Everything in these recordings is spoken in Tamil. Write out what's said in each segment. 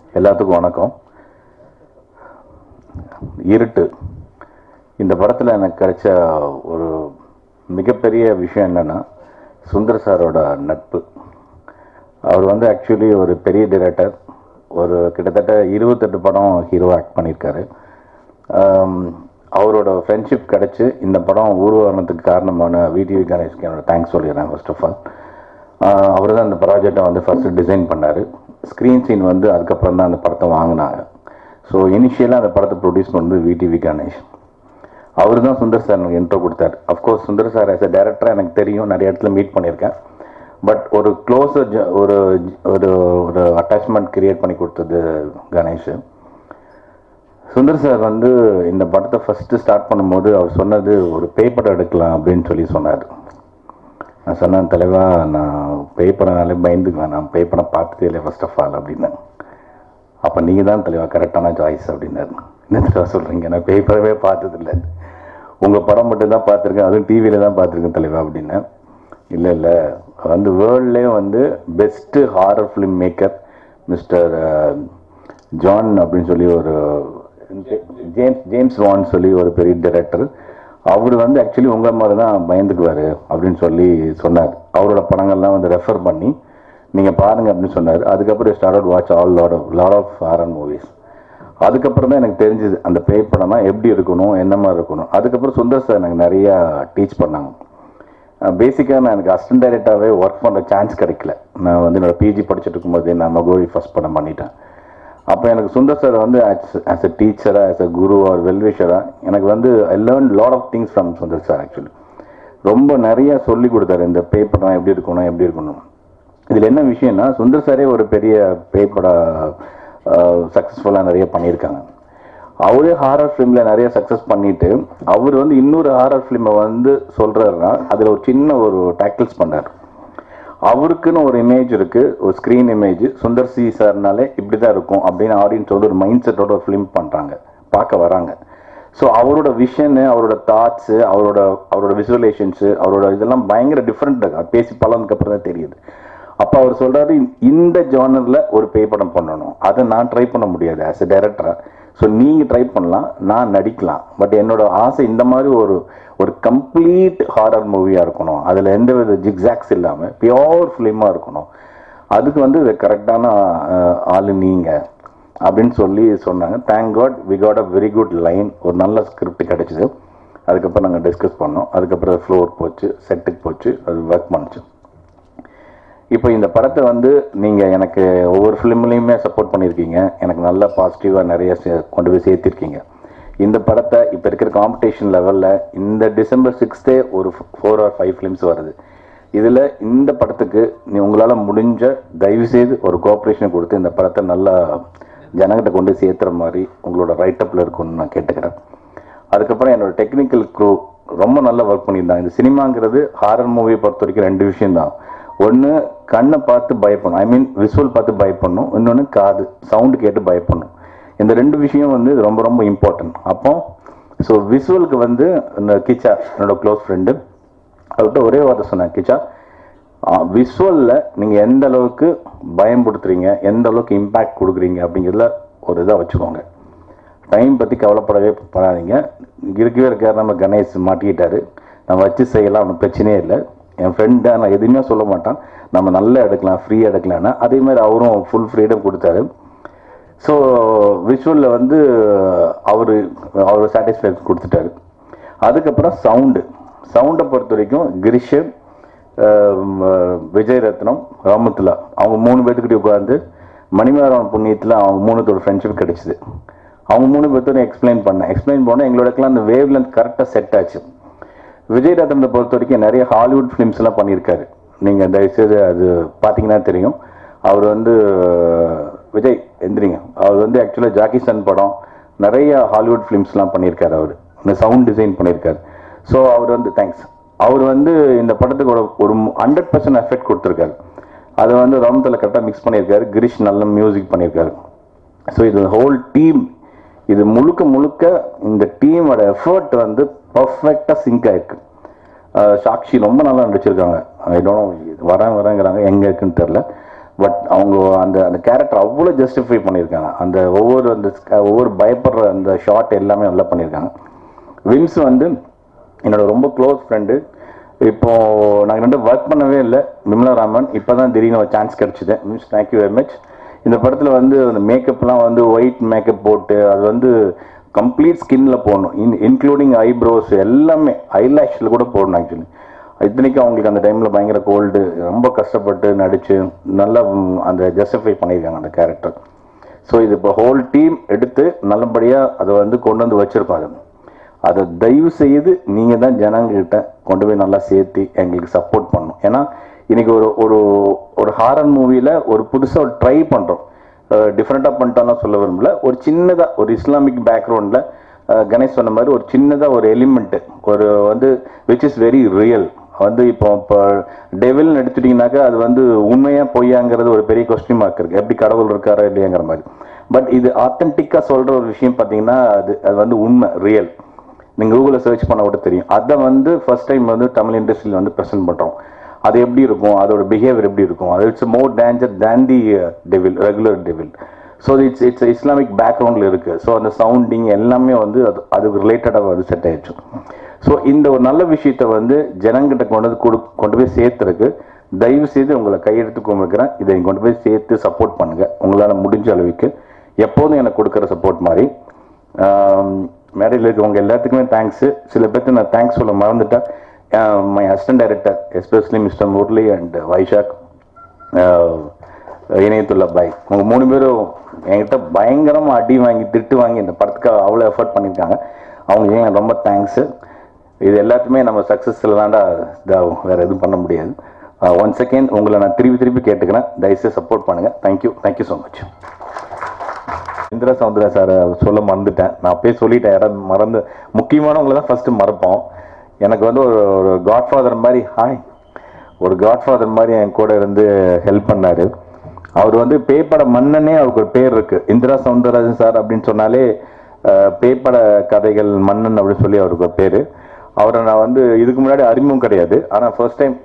எல்லாத்துக்கும் வணக்கம் இருட்டு இந்த படத்தில் எனக்கு கிடைச்ச ஒரு மிகப்பெரிய விஷயம் என்னன்னா சுந்தர் சாரோட நட்பு அவர் வந்து ஆக்சுவலி ஒரு பெரிய டைரக்டர் ஒரு கிட்டத்தட்ட இருபத்தெட்டு படம் ஹீரோ ஆக்ட் பண்ணியிருக்காரு ஆம், அவரோட ஃப்ரெண்ட்ஷிப் கிடச்சி இந்த படம் உருவானதுக்கு காரணமான விடிவி கணேஷ்க்கு என்னோட தேங்க்ஸ் சொல்லிடுறேன் ஃபர்ஸ்ட் ஆஃப் ஆல் அவர் தான் இந்த ப்ராஜெக்டை வந்து ஃபஸ்ட்டு டிசைன் பண்ணார் ஸ்க்ரீன் சீன் வந்து அதுக்கப்புறம் தான் அந்த படத்தை வாங்கினாங்க ஸோ இனிஷியலாக அந்த படத்தை ப்ரொடியூஸ் பண்ணது விடிவி கணேஷ் அவர் தான் சுந்தர் சார் எனக்கு இன்ட்ரோ கொடுத்தாரு of course Sundar sir as a டேரக்டராக எனக்கு தெரியும் நிறைய இடத்துல மீட் பண்ணியிருக்கேன் பட் ஒரு க்ளோஸர் ஒரு ஒரு ஒரு அட்டாச்மெண்ட் கிரியேட் பண்ணி கொடுத்தது கணேஷ் சுந்தர் சார் வந்து இந்த படத்தை ஃபஸ்ட்டு ஸ்டார்ட் பண்ணும்போது அவர் சொன்னது ஒரு பேய் படம் எடுக்கலாம் அப்படின்னு சொல்லி சொன்னார் நான் சொன்னேன் தலைவா நான் பேய் படம்னாலே பயந்துக்குவேன் நான் பேய் படம் பார்த்ததே இல்லை ஃபர்ஸ்ட் ஆஃப் ஆல் அப்படின்னு அப்போ நீங்கள் தான் தலைவா கரெக்டான சாய்ஸ் அப்படின்னாரு என்ன தலைவா சொல்கிறீங்க நான் பேய் படமே பார்த்ததில்லை உங்கள் படம் மட்டும் தான் பார்த்துருக்கேன் அதுவும் டிவியில் தான் பார்த்துருக்கேன் தலைவா அப்படின்னேன் இல்லை இல்லை வந்து வேர்ல்ட்லேயே வந்து best horror film maker mister John அப்படின்னு சொல்லி ஒரு ஜேம்ஸ் ஜேம்ஸ் வான் சொல்லி ஒரு பெரிய டைரக்டர் அவர் வந்து ஆக்சுவலி உங்களை மாதிரி தான் பயந்துக்குவார் அப்படின்னு சொல்லி சொன்னார் அவரோட படங்கள்லாம் வந்து ரெஃபர் பண்ணி நீங்கள் பாருங்க அப்படின்னு சொன்னார் அதுக்கப்புறம் start watch all lot of lot of horror movies அதுக்கப்புறம் தான் எனக்கு தெரிஞ்சுது அந்த பேய் படம்னா எப்படி இருக்கணும் என்ன மாதிரி இருக்கணும் அதுக்கப்புறம் சுந்தர் சார் எனக்கு நிறையா டீச் பண்ணாங்க பேசிக்காக நான் எனக்கு அசிஸ்டன்ட் டைரக்டாகவே ஒர்க் பண்ணுற சான்ஸ் கிடைக்கல நான் வந்து என்னோட பிஜி படிச்சுட்டு இருக்கும்போதே நான் மகோரி ஃபர்ஸ்ட் படம் பண்ணிட்டேன் அப்போ எனக்கு சுந்தர் சார் வந்து ஆஸ் அ டீச்சராக ஆஸ் அ குரு ஆர் வெல்விஷராக எனக்கு வந்து I learn lot of things from Sundar sir actually ரொம்ப நிறைய சொல்லி கொடுத்தாரு இந்த பேப்பர்லாம் எப்படி இருக்கணும் எப்படி இருக்கணும் இதில் என்ன விஷயம்னா சுந்தர் சாரே ஒரு பெரிய பேப்பட சக்ஸஸ்ஃபுல்லாக நிறைய பண்ணியிருக்காங்க அவரே ஹாரர் ஃபிலிமில் நிறைய சக்ஸஸ் பண்ணிட்டு அவர் வந்து இன்னொரு ஹாரர் ஃபிலிமை வந்து சொல்கிறாருன்னா அதில் ஒரு சின்ன ஒரு டேக்கிள்ஸ் பண்ணார் அவருக்குன்னு ஒரு இமேஜ் இருக்கு ஒரு ஸ்க்ரீன் இமேஜ் சுந்தர் சி சார்னாலே இப்படி தான் இருக்கும் அப்படின்னு ஆடியன்ஸ் வந்து ஒரு மைண்ட் செட்டோட ஒரு ஃபிலிம் பண்ணுறாங்க பார்க்க வராங்க ஸோ அவரோட விஷனு அவரோட தாட்ஸு அவரோட அவரோட விசுவலேஷன்ஸு அவரோட இதெல்லாம் பயங்கர டிஃப்ரெண்ட் பேசி பழனதுக்கு அப்புறம் தான் தெரியுது அப்போ அவர் சொல்றாரு இந்த ஜானரில் ஒரு பேய் படம் பண்ணணும் அதை நான் ட்ரை பண்ண முடியாது ஆஸ் எ டைரக்டராக ஸோ நீங்கள் ட்ரை பண்ணலாம் நான் நடிக்கலாம் பட் என்னோட ஆசை இந்த மாதிரி ஒரு ஒரு கம்ப்ளீட் ஹாரர் மூவியாக இருக்கணும் அதில் எந்த வித ஜிக்ஸாக்ஸ் இல்லாமல் பியோர் ஃபிலிமாக இருக்கணும் அதுக்கு வந்து கரெக்டான ஆள் நீங்கள் அப்படின்னு சொல்லி சொன்னாங்க thank God we got a very good line ஒரு நல்ல ஸ்கிரிப்ட் கிடைச்சிது அதுக்கப்புறம் நாங்கள் டிஸ்கஸ் பண்ணோம் அதுக்கப்புறம் ஃப்ளோர் போச்சு செட்டுக்கு போச்சு அது ஒர்க் பண்ணுச்சு இப்போ இந்த படத்தை வந்து நீங்கள் எனக்கு ஒவ்வொரு ஃபிலிம்லேயுமே சப்போர்ட் பண்ணியிருக்கீங்க எனக்கு நல்ல பாசிட்டிவாக நிறைய சே- கொண்டு போய் சேர்த்திருக்கீங்க இந்த படத்தை இப்போ இருக்கிற காம்படிஷன் லெவலில் இந்த டிசம்பர் சிக்ஸ்த்தே ஒரு ஃபோர் ஆர் ஃபைவ் ஃபிலிம்ஸ் வருது இதில் இந்த படத்துக்கு நீ உங்களால் முடிஞ்ச தயவுசெய்து ஒரு கோஆப்ரேஷன் கொடுத்து இந்த படத்தை நல்லா ஜனங்கிட்ட கொண்டு போய் சேர்த்துற மாதிரி உங்களோட ரைட்டப்பில் இருக்கும்னு நான் கேட்டுக்கிறேன் அதுக்கப்புறம் என்னோட டெக்னிக்கல் க்ரூ ரொம்ப நல்லா ஒர்க் பண்ணியிருந்தாங்க இந்த சினிமாங்கிறது ஹாரர் மூவியை பொறுத்த வரைக்கும் ரெண்டு விஷயம் தான் ஒன்று கண்ணை பார்த்து பயப்படணும் ஐ மீன் விஷுவல் பார்த்து பயப்படணும் இன்னொன்று காது சவுண்டு கேட்டு பயப்படணும் இந்த ரெண்டு விஷயம் வந்து ரொம்ப ரொம்ப இம்பார்ட்டன்ட் அப்போ ஸோ விஷுவலுக்கு வந்து இந்த கிச்சா என்னோட க்ளோஸ் ஃப்ரெண்டு அவர்கிட்ட ஒரே வார்த்தை சொன்னேன் கிச்சா விஷுவலில் நீங்கள் எந்த அளவுக்கு பயன்படுத்துறீங்க எந்த அளவுக்கு இம்பேக்ட் கொடுக்குறீங்க அப்படிங்கிறதுல ஒரு இதாக வச்சுக்கோங்க டைம் பற்றி கவலைப்படவே படாதீங்க இருக்கவே இருக்கார் நம்ம கணேஷ் மாட்டிக்கிட்டாரு நம்ம வச்சு செய்யலாம் ஒன்றும் பிரச்சனையே இல்லை என் ஃப்ரெண்டை நான் எதுவுமே சொல்ல மாட்டான் நம்ம நல்லா எடுக்கலாம் ஃப்ரீயாக எடுக்கலாம்னா அதே மாதிரி அவரும் ஃபுல் ஃப்ரீடம் கொடுத்தாரு ஸோ விஷுவலில் வந்து அவர் அவர் சாட்டிஸ்ஃபேக்ஷன் கொடுத்துட்டாரு அதுக்கப்புறம் சவுண்டு சவுண்டை பொறுத்த வரைக்கும் கிரிஷ் அஹ், விஜய் ரத்னம் ராமத்துலா அவங்க மூணு பேர்த்துக்கிட்ட உட்காந்து மணிமேகரன் புண்ணியத்தில் அவங்க மூணுத்தோட ஃப்ரெண்ட்ஷிப் கிடைச்சிது அவங்க மூணு பேர்த்தோட எக்ஸ்பிளைன் பண்ணேன் எக்ஸ்பிளைன் பண்ண எங்களோடக்கெல்லாம் அந்த வேவ் லென்த் கரெக்டாக செட் ஆச்சு விஜய் ரத்னத்தை பொறுத்த வரைக்கும் நிறைய ஹாலிவுட் ஃபிலிம்ஸ் எல்லாம் பண்ணியிருக்காரு நீங்கள் தயவுசெய்து அது பார்த்தீங்கன்னா தெரியும் அவர் வந்து விஜய் எந்திரிங்க அவர் வந்து ஆக்சுவலாக ஜாக்கி சன் படம் நிறைய ஹாலிவுட் ஃபிலிம்ஸ்லாம் பண்ணியிருக்காரு அவர் இந்த சவுண்ட் டிசைன் பண்ணியிருக்காரு ஸோ அவர் வந்து தேங்க்ஸ் அவர் வந்து இந்த படத்துக்கு ஒரு ஒரு ஹண்ட்ரட் பர்சன்ட் எஃபெக்ட் கொடுத்துருக்காரு அதை வந்து ராமத்தில் கரெக்டாக மிக்ஸ் பண்ணியிருக்காரு கிரிஷ் நல்ல மியூசிக் பண்ணியிருக்காரு ஸோ இது ஹோல் டீம் இது முழுக்க முழுக்க இந்த டீமோட எஃபர்ட் வந்து பர்ஃபெக்டாக சிங்க் ஆயிருக்கு அஹ் சாக்ஷி ரொம்ப நல்லா நடிச்சிருக்காங்க ஐ டோன்ட் வரேன் வரேங்கிறாங்க எங்கே இருக்குன்னு தெரில பட் அவங்க அந்த அந்த கேரக்டர் அவ்வளோ ஜஸ்டிஃபை பண்ணியிருக்காங்க அந்த ஒவ்வொரு அந்த sc- ஒவ்வொரு பயப்படுற அந்த ஷாட் எல்லாமே நல்லா பண்ணியிருக்காங்க வின்ஸ் வந்து என்னோட ரொம்ப க்ளோஸ் ஃப்ரெண்டு இப்போ நாங்கள் ரெண்டு ஒர்க் பண்ணவே இல்லை விமலா ராமன் இப்போ தான் திடீர்னு ஒரு சான்ஸ் கிடச்சிது மீன்ஸ் தேங்க்யூ வெரி மச் இந்த படத்தில் வந்து அந்த மேக்கப்லாம் வந்து ஒயிட் மேக்கப் போட்டு அது வந்து கம்ப்ளீட் ஸ்கின்ல போடணும் இன் இன்க்ளூடிங் ஐப்ரோஸ் எல்லாமே ஐலாஷில் கூட போடணும் ஆக்சுவலி இத்தனைக்கும் அவங்களுக்கு அந்த டைமில் பயங்கர கோல்டு ரொம்ப கஷ்டப்பட்டு நடித்து நல்லா ம், அந்த ஜஸ்டிஃபை பண்ணியிருக்காங்க அந்த கேரக்டர் ஸோ இது இப்போ ஹோல் டீம் எடுத்து நல்லபடியாக அதை வந்து கொண்டு வந்து வச்சுருக்கோம் அது அதை தயவு செய்து நீங்கள் தான் ஜனங்ககிட்ட கொண்டு போய் நல்லா சேர்த்து எங்களுக்கு சப்போர்ட் பண்ணணும் ஏன்னா இன்னைக்கு ஒரு ஒரு ஒரு ஹாரர் மூவியில் ஒரு புதுசாக ஒரு ட்ரை பண்ணுறோம் டிஃப்ரெண்ட்டாக பண்ணிட்டோம்லாம் சொல்ல விரும்பல ஒரு சின்னதாக ஒரு இஸ்லாமிக் பேக்ரவுண்டில் கணேஷ் சொன்ன மாதிரி ஒரு சின்னதாக ஒரு எலிமெண்ட்டு ஒரு வந்து விச் இஸ் வெரி ரியல் வந்து இப்போ இப்போ டெவில்னு எடுத்துட்டீங்கன்னாக்கா அது வந்து உண்மையா பொய்யாங்கிறது ஒரு பெரிய கொஸ்டின் மார்க் இருக்கு எப்படி கடவுள் இருக்காரா இல்லையாங்கிற மாதிரி பட் இது ஆத்தென்டிக்காக சொல்ற ஒரு விஷயம் பார்த்தீங்கன்னா அது அது வந்து உண்மை ரியல் நீங்கள் கூகுளில் சர்ச் பண்ண கூட தெரியும் அதை வந்து ஃபர்ஸ்ட் டைம் வந்து தமிழ் இண்டஸ்ட்ரியில் வந்து ப்ரெசென்ட் பண்ணுறோம் அது எப்படி இருக்கும் அதோட பிஹேவியர் எப்படி இருக்கும் அது it's more danger than the devil regular devil so it's it's Islamic பேக்ரவுண்டில் இருக்குது ஸோ அந்த சவுண்டிங் எல்லாமே வந்து அது அதுக்கு ரிலேட்டடாக வந்து செட் ஆயிடுச்சு ஸோ இந்த ஒரு நல்ல விஷயத்தை வந்து ஜனங்கிட்ட கொண்டு வந்து கொடு கொண்டு போய் சேர்த்துருக்கு தயவு செய்து உங்களை கையெடுத்து கும்பிடுக்கிறேன் இதை நீங்க கொண்டு போய் சேர்த்து சப்போர்ட் பண்ணுங்க உங்களால் முடிஞ்ச அளவுக்கு எப்போதும் எனக்கு கொடுக்குற சப்போர்ட் மாதிரி ஆம், மேடையில் இருக்கவங்க எல்லாத்துக்குமே தேங்க்ஸு சில பேர்த்து நான் தேங்க்ஸ் சொல்ல மறந்துட்டேன் my assistant director especially mister Murali and Vaishak ஆஹ், இணையத்துள்ள பாய் உங்க மூணு பேரும் என்கிட்ட பயங்கரமா அடி வாங்கி திட்டு வாங்கி இந்த படத்துக்கு அவ்வளோ எஃபர்ட் பண்ணியிருக்காங்க அவங்க ஏன் ரொம்ப தேங்க்ஸு இது எல்லாத்துமே நம்ம சக்ஸஸ்ஃபுல் தாண்டா இதாகும் வேற எதுவும் பண்ண முடியாது ஒன் செகண்ட் உங்களை நான் திருப்பி திருப்பி கேட்டுக்கிறேன் தயவுசெய்து சப்போர்ட் பண்ணுங்க thank you thank you so much Indira Soundara சாரை சொல்ல மறந்துட்டேன் நான் அப்பயே சொல்லிட்டேன் யாராவது மறந்து முக்கியமானவங்களை தான் ஃபர்ஸ்ட் மறப்போம் எனக்கு வந்து ஒரு ஒரு காட்ஃபாதர் மாதிரி ஹாய் ஒரு காட்ஃபாதர் மாதிரி என் கூட இருந்து ஹெல்ப் பண்ணாரு அவர் வந்து பேப்பட மன்னனே அவருக்கு ஒரு பேர் இருக்கு இந்திரா சௌந்தரராஜன் சார் அப்படின்னு சொன்னாலே அஹ், பேப்பட கதைகள் மன்னன் அப்படின்னு சொல்லி அவருக்கு ஒரு பேரு அவரை நான் வந்து இதுக்கு முன்னாடி அறிமுகம் கிடையாது ஆனால் ஃபர்ஸ்ட் டைம்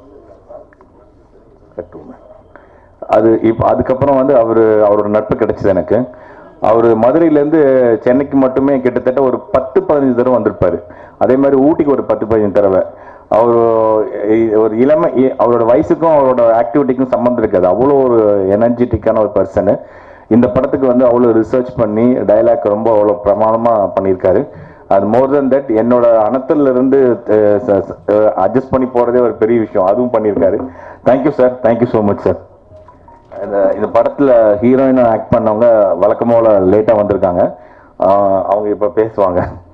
அது இப்போ அதுக்கப்புறம் வந்து அவர் அவரோட நட்பு கிடைச்சது எனக்கு அவர் மதுரையிலேருந்து சென்னைக்கு மட்டுமே கிட்டத்தட்ட ஒரு பத்து பதினஞ்சு தடவை வந்திருப்பாரு அதே மாதிரி ஊட்டிக்கு ஒரு பத்து பதினஞ்சு தடவை அவர் ஒரு இளமை இ- அவரோட வயசுக்கும் அவரோட ஆக்டிவிட்டிக்கும் சம்மந்தம் இருக்காது அவ்வளோ ஒரு எனர்ஜெட்டிக்கான ஒரு பர்சனு இந்த படத்துக்கு வந்து அவ்வளோ ரிசர்ச் பண்ணி டயலாக் ரொம்ப அவ்வளோ பிரமாதமாக பண்ணியிருக்காரு அது மோர் தென் தட் என்னோட அனத்துல இருந்து அட்ஜஸ்ட் பண்ணி போறதே ஒரு பெரிய விஷயம் அதுவும் பண்ணியிருக்காரு thank you sir thank you so much sir இந்த இந்த படத்துல ஹீரோயினா ஆக்ட் பண்ணவங்க வழக்கமோல லேட்டா வந்திருக்காங்க ஆஹ் அவங்க இப்ப பேசுவாங்க